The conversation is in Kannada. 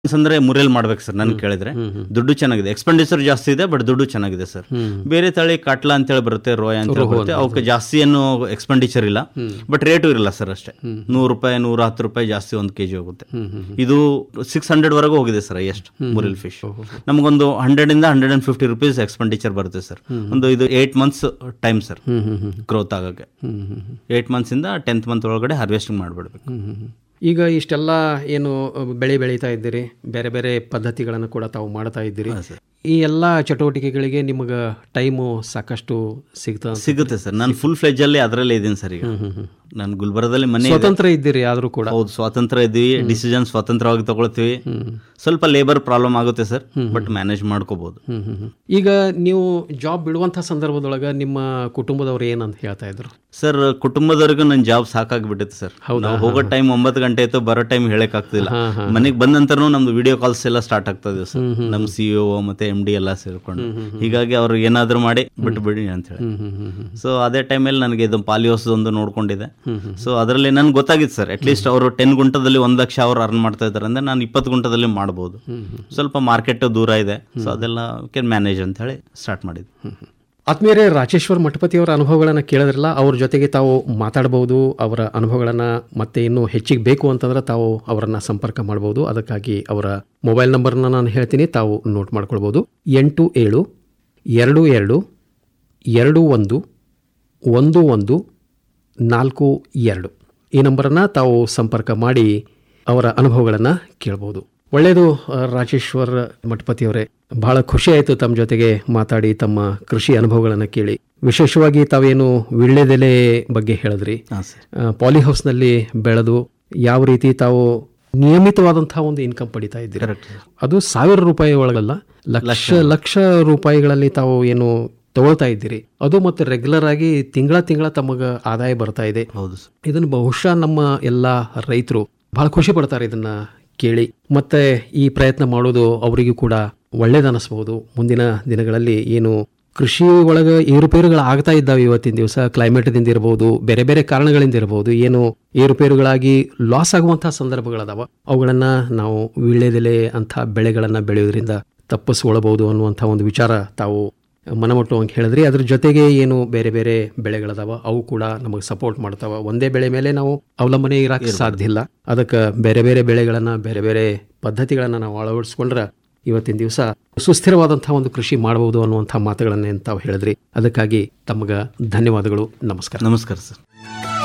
ಅಂದ್ರೆ ಮುರಿಯಲ್ಲಿ ಮಾಡ್ಬೇಕು ಸರ್ ನನ್ಗೆ ಕೇಳಿದ್ರೆ ದುಡ್ಡು ಚೆನ್ನಾಗಿದೆ ಎಕ್ಸ್ಪೆಂಡಿಚರ್ ಜಾಸ್ತಿ ಇದೆ ಬಟ್ ದುಡ್ಡು ಚೆನ್ನಾಗಿದೆ ಸರ್ ಬೇರೆ ತಳಿ ಕಟ್ಲಾ ಅಂತೇಳಿ ಬರುತ್ತೆ ರೋಯ ಅಂತ ಹೇಳಿ ಬರುತ್ತೆ ಅವಕ್ಕೆ ಜಾಸ್ತಿ ಏನು ಎಕ್ಸ್ಪೆಂಡಿಚರ್ ಇಲ್ಲ ಬಟ್ ರೇಟು ಇರಲ್ಲ ಸರ್ ಅಷ್ಟೇ ನೂರು ರೂಪಾಯಿ ನೂರ ಹತ್ತು ರೂಪಾಯಿ ಜಾಸ್ತಿ ಒಂದು ಕೆಜಿ ಹೋಗುತ್ತೆ ಇದು ಸಿಕ್ಸ್ ಹಂಡ್ರೆಡ್ ವರೆಗೂ ಹೋಗಿದೆ ಸರ್ ಎಷ್ಟು ಮುರಿಲ್ ಫಿಶ್ ನಮಗೊಂದು ಹಂಡ್ರೆಡ್ ಇಂದ hundred and fifty rupees expenditure ಬರುತ್ತೆ ಸರ್ ಒಂದು ಇದು eight months time sir growth ಆಗಕ್ಕೆ ಏಟ್ ಮಂತ್ಸ್ ಇಂದ ಟೆಂತ್ ಮಂತ್ ಒಳಗಡೆ ಹಾರ್ವೆಸ್ಟಿಂಗ್ ಮಾಡ್ಬಿಡ್ಬೇಕು ಈಗ ಇಷ್ಟೆಲ್ಲ ಏನು ಬೆಳೆ ಬೆಳೀತಾ ಇದ್ದೀರಿ ಬೇರೆ ಬೇರೆ ಪದ್ಧತಿಗಳನ್ನು ಕೂಡ ತಾವು ಮಾಡ್ತಾ ಇದ್ದೀರಿ ಈ ಎಲ್ಲ ಚಟುವಟಿಕೆಗಳಿಗೆ ನಿಮಗೆ ಟೈಮು ಸಾಕಷ್ಟು ಸಿಗ್ತಾ ಸಿಗುತ್ತೆ ಸರ್ ನಾನು ಫುಲ್ ಫ್ಲೆಜ್ ಅಲ್ಲಿ ಅದರಲ್ಲೇ ಇದ್ದೀನಿ ಸರ್ ಈಗ ನಾನು ಗುಲ್ಬರ್ಗದಲ್ಲಿ ಮನೆ ಇದೆ. ಸ್ವತಂತ್ರ ಇದ್ದೀರಿ ಆದರೂ ಕೂಡ ಹೌದು ಸ್ವಾತಂತ್ರ್ಯ ಇದ್ದೀವಿ ಡಿಸಿಷನ್ ಸ್ವತಂತ್ರವಾಗಿ ತಗೊಳ್ತೀವಿ ಸ್ವಲ್ಪ ಲೇಬರ್ ಪ್ರಾಬ್ಲಮ್ ಆಗುತ್ತೆ ಸರ್ ಬಟ್ ಮ್ಯಾನೇಜ್ ಮಾಡ್ಕೋಬಹುದು ಹ್ಮ್ ಹ್ಮ್ ಹ್ಮ್. ಈಗ ನೀವು ಜಾಬ್ ಬಿಡುವಂಥ ಸಂದರ್ಭದೊಳಗೆ ನಿಮ್ಮ ಕುಟುಂಬದವ್ರು ಏನಂತ ಹೇಳ್ತಾ ಇದ್ರು ಸರ್ ಕುಟುಂಬದವರೆಗೂ ನನ್ನ ಜಾಬ್ ಸಾಕಾಗ್ಬಿಟ್ಟಿತ್ತು ಸರ್ ನಾವು ಹೋಗೋ ಟೈಮ್ ಒಂಬತ್ತು ಗಂಟೆ ಆಯ್ತು ಬರೋ ಟೈಮ್ ಹೇಳಕ್ ಆಗ್ತಿಲ್ಲ ಮನೆಗೆ ಬಂದ ನಂತರ ನಮ್ದು ವಿಡಿಯೋ ಕಾಲ್ಸ್ ಎಲ್ಲ ಸ್ಟಾರ್ಟ್ ಆಗ್ತದೆ ಸರ್ ನಮ್ಮ ಸಿಇಒ ಮತ್ತೆ ಎಂ ಡಿ ಎಲ್ಲ ಸೇರ್ಕೊಂಡು ಹೀಗಾಗಿ ಅವ್ರು ಏನಾದ್ರು ಮಾಡಿ ಬಿಟ್ಟು ಬಿಡಿ ಅಂತ ಹೇಳಿ ಸೊ ಅದೇ ಟೈಮಲ್ಲಿ ನನಗೆ ಇದು ಪಾಲಿಯೋಸ್ ಒಂದು ನೋಡ್ಕೊಂಡಿದೆ ಸೊ ಅದರಲ್ಲಿ ನನ್ಗೆ ಗೊತ್ತಾಗಿತ್ತು ಸರ್ ಅಟ್ಲೀಸ್ಟ್ ಅವರು ಟೆನ್ ಗುಂಟದಲ್ಲಿ ಒಂದ್ ಲಕ್ಷ ಅವ್ರು ಅರ್ನ್ ಮಾಡ್ತಾ ಇದ್ದಾರೆ ಅಂದ್ರೆ ನಾನು ಇಪ್ಪತ್ತು ಗುಂಟದಲ್ಲಿ ಮಾಡ್ಬೋದು ಸ್ವಲ್ಪ ಮಾರ್ಕೆಟ್ ದೂರ ಇದೆ ಸೊ ಅದೆಲ್ಲ ಕ್ಯಾನ್ ಮ್ಯಾನೇಜ್ ಅಂತ ಹೇಳಿ ಸ್ಟಾರ್ಟ್ ಮಾಡಿದ್ವಿ ಆತ್ಮೀಯರೇ ರಾಜೇಶ್ವರ್ ಮಠಪತಿಯವರ ಅನುಭವಗಳನ್ನು ಕೇಳಿದ್ರಲ್ಲ ಅವ್ರ ಜೊತೆಗೆ ತಾವು ಮಾತಾಡಬಹುದು ಅವರ ಅನುಭವಗಳನ್ನು ಮತ್ತೆ ಇನ್ನೂ ಹೆಚ್ಚಿಗೆ ಬೇಕು ಅಂತಂದ್ರೆ ತಾವು ಅವರನ್ನ ಸಂಪರ್ಕ ಮಾಡಬಹುದು ಅದಕ್ಕಾಗಿ ಅವರ ಮೊಬೈಲ್ ನಂಬರ್ನ ನಾನು ಹೇಳ್ತೀನಿ ತಾವು ನೋಟ್ ಮಾಡ್ಕೊಳ್ಬೋದು ಎಂಟು ಏಳು ಎರಡು ಎರಡು ಎರಡು ಒಂದು ಒಂದು ಒಂದು ನಾಲ್ಕು ಎರಡು ಈ ನಂಬರನ್ನು ತಾವು ಸಂಪರ್ಕ ಮಾಡಿ ಅವರ ಅನುಭವಗಳನ್ನು ಕೇಳ್ಬೋದು ಒಳ್ಳೆಯದು ಆ, ರಾಜೇಶ್ವರ್ ಮಠಪತಿಯವರೇ ಬಹಳ ಖುಷಿ ಆಯಿತು ತಮ್ಮ ಜೊತೆಗೆ ಮಾತಾಡಿ ತಮ್ಮ ಕೃಷಿ ಅನುಭವಗಳನ್ನು ಕೇಳಿ ವಿಶೇಷವಾಗಿ ತಾವೇನು ವಿಳ್ಳೆದೆಲೆ ಬಗ್ಗೆ ಹೇಳಿದ್ರಿ ಹಾಂ ಸರ್ ಆ, ಪಾಲಿ ಹೌಸ್ನಲ್ಲಿ ಬೆಳೆದು ಯಾವ ರೀತಿ ತಾವು ನಿಯಮಿತವಾದಂತಹ ಒಂದು ಇನ್ಕಮ್ ಪಡಿತಾ ಇದ್ದೀರಿ ಕರೆಕ್ಟ್ ಅದು ಸಾವಿರ ರೂಪಾಯಿ ಒಳಗಲ್ಲ ಲಕ್ಷ ಲಕ್ಷ ರೂಪಾಯಿಗಳಲ್ಲಿ ತಾವು ಏನು ತಗೊಳ್ತಾ ಇದ್ದೀರಿ ಅದು ಮತ್ತೆ ರೆಗ್ಯುಲರ್ ಆಗಿ ತಿಂಗಳ ತಿಂಗಳ ತಮಗ ಆದಾಯ ಬರ್ತಾ ಇದೆ ಹೌದು ಸರ್ ಇದನ್ನು ಬಹುಶಃ ನಮ್ಮ ಎಲ್ಲ ರೈತರು ಬಹಳ ಖುಷಿ ಪಡ್ತಾರೆ ಇದನ್ನ ಕೇಳಿ ಮತ್ತೆ ಈ ಪ್ರಯತ್ನ ಮಾಡೋದು ಅವರಿಗೂ ಕೂಡ ಒಳ್ಳೇದನಿಸ್ಬಹುದು ಮುಂದಿನ ದಿನಗಳಲ್ಲಿ ಏನು ಕೃಷಿ ಒಳಗೆ ಏರುಪೇರುಗಳು ಆಗ್ತಾ ಇದ್ದಾವೆ ಇವತ್ತಿನ ದಿವಸ ಕ್ಲೈಮೇಟ್ದಿಂದ ಇರಬಹುದು ಬೇರೆ ಬೇರೆ ಕಾರಣಗಳಿಂದ ಇರಬಹುದು ಏನು ಏರುಪೇರುಗಳಾಗಿ ಲಾಸ್ ಆಗುವಂತಹ ಸಂದರ್ಭಗಳದಾವ ಅವುಗಳನ್ನ ನಾವು ವೀಳ್ಯದೆಲೆ ಅಂಥ ಬೆಳೆಗಳನ್ನ ಬೆಳೆಯೋದ್ರಿಂದ ತಪ್ಪಿಸ್ಕೊಳ್ಬಹುದು ಅನ್ನುವಂಥ ಒಂದು ವಿಚಾರ ತಾವು ಮನಮುಟ್ಟುವಂಗೆ ಹೇಳಿದ್ರಿ ಅದ್ರ ಜೊತೆಗೆ ಏನು ಬೇರೆ ಬೇರೆ ಬೆಳೆಗಳದಾವ ಅವು ಕೂಡ ನಮಗೆ ಸಪೋರ್ಟ್ ಮಾಡ್ತಾವ ಒಂದೇ ಬೆಳೆ ಮೇಲೆ ನಾವು ಅವಲಂಬನೆ ಇರಕ್ಕೆ ಸಾಧ್ಯ ಇಲ್ಲ ಅದಕ್ಕೆ ಬೇರೆ ಬೇರೆ ಬೆಳೆಗಳನ್ನ ಬೇರೆ ಬೇರೆ ಪದ್ಧತಿಗಳನ್ನ ನಾವು ಅಳವಡಿಸ್ಕೊಂಡ್ರೆ ಇವತ್ತಿನ ದಿವಸ ಸುಸ್ಥಿರವಾದಂತಹ ಒಂದು ಕೃಷಿ ಮಾಡಬಹುದು ಅನ್ನುವಂಥ ಮಾತುಗಳನ್ನೇ ತಾವು ಹೇಳಿದ್ರಿ ಅದಕ್ಕಾಗಿ ತಮಗೆ ಧನ್ಯವಾದಗಳು ನಮಸ್ಕಾರ ನಮಸ್ಕಾರ ಸರ್